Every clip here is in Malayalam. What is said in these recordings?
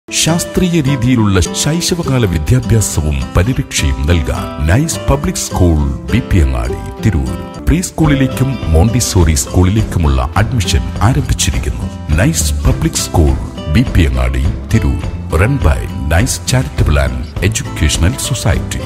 ശാസ്ത്രീയ രീതിയിലുള്ള ശൈശവകാല വിദ്യാഭ്യാസവും പരിരക്ഷയും നൽകാൻ nice public school B P Angadi Tirur pre സ്കൂളിലേക്കും മോണ്ടിസോറി സ്കൂളിലേക്കുമുള്ള അഡ്മിഷൻ ആരംഭിച്ചിരിക്കുന്നു nice public school B P Angadi Tirur run by nice charitable and educational society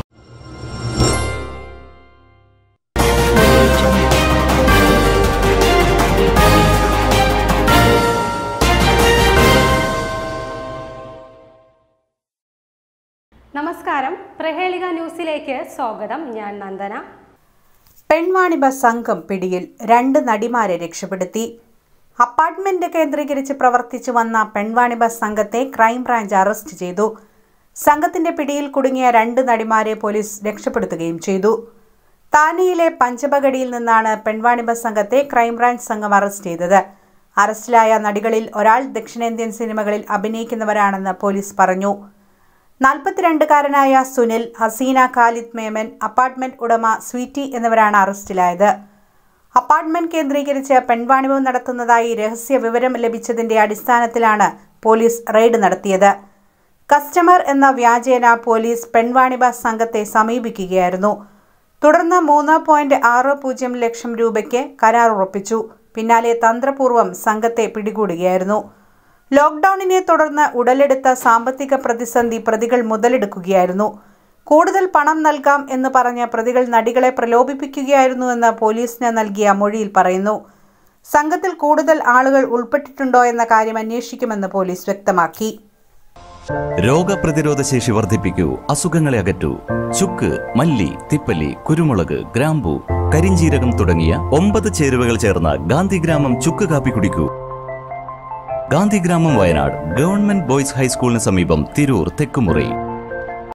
നമസ്കാരം പ്രഹേളിക ന്യൂസിലേക്ക് സ്വാഗതം ഞാൻ നന്ദന പെൺവാണിഭ സംഘം പിടിയിൽ രണ്ട് നടിമാരെ രക്ഷപ്പെടുത്തി അപ്പാർട്ട്മെന്റ് കേന്ദ്രീകരിച്ച് പ്രവർത്തിച്ചു വന്ന പെൺവാണിഭ സംഘത്തെ ക്രൈംബ്രാഞ്ച് അറസ്റ്റ് ചെയ്തു സംഘത്തിന്റെ പിടിയിൽ കുടുങ്ങിയ രണ്ട് നടിമാരെ പോലീസ് രക്ഷപ്പെടുത്തുകയും ചെയ്തു താനെയിലെ പഞ്ചപഗഡിയിൽ നിന്നാണ് പെൺവാണിഭ സംഘത്തെ ക്രൈംബ്രാഞ്ച് സംഘം അറസ്റ്റ് ചെയ്തത് അറസ്റ്റിലായ നടികളിൽ ഒരാൾ ദക്ഷിണേന്ത്യൻ സിനിമകളിൽ അഭിനയിക്കുന്നവരാണെന്ന് പോലീസ് പറഞ്ഞു നാൽപ്പത്തിരണ്ടുകാരനായ സുനിൽ ഹസീന ഖാലിദ് മേമൻ അപ്പാർട്ട്മെന്റ് ഉടമ സ്വീറ്റി എന്നിവരാണ് അറസ്റ്റിലായത് അപ്പാർട്ട്മെന്റ് കേന്ദ്രീകരിച്ച് പെൺവാണിഭം നടത്തുന്നതായി രഹസ്യ വിവരം ലഭിച്ചതിന്റെ അടിസ്ഥാനത്തിലാണ് പോലീസ് റെയ്ഡ് നടത്തിയത് കസ്റ്റമർ എന്ന വ്യാജേന പോലീസ് പെൺവാണിഭ സംഘത്തെ സമീപിക്കുകയായിരുന്നു തുടർന്ന് മൂന്ന് പോയിന്റ് ആറ് പൂജ്യം ലക്ഷം രൂപയ്ക്ക് കരാർ ഉറപ്പിച്ചു പിന്നാലെ തന്ത്രപൂർവ്വം സംഘത്തെ പിടികൂടുകയായിരുന്നു ലോക്ക്ഡൌണിനെ തുടർന്ന് ഉടലെടുത്ത സാമ്പത്തിക പ്രതിസന്ധി പ്രതികൾ മുതലെടുക്കുകയായിരുന്നു കൂടുതൽ പണം നൽകാം എന്ന് പറഞ്ഞ് പ്രതികൾ നടികളെ പ്രലോഭിപ്പിക്കുകയായിരുന്നുവെന്ന് പോലീസിന് നൽകിയ മൊഴിയിൽ പറയുന്നു സംഘത്തിൽ കൂടുതൽ ആളുകൾ ഉൾപ്പെട്ടിട്ടുണ്ടോ എന്ന കാര്യം അന്വേഷിക്കുമെന്ന് പോലീസ് വ്യക്തമാക്കി രോഗപ്രതിരോധ ശേഷി വർദ്ധിപ്പിക്കൂ അസുഖങ്ങളെ അകറ്റൂ ചുക്ക് മല്ലി തിപ്പല്ലി കുരുമുളക് ഗ്രാമ്പു കരിഞ്ചീരകം തുടങ്ങിയ ഒമ്പത് ചേരുവകൾ ചേർന്ന ഗാന്ധിഗ്രാമം ചുക്ക് കാപ്പി കുടിക്കൂ ഗാന്ധിഗ്രാമം വയനാട് ഗവൺമെന്റ് ബോയ്സ് ഹൈസ്കൂളിന് സമീപം തിരൂർ തെക്കുമുറി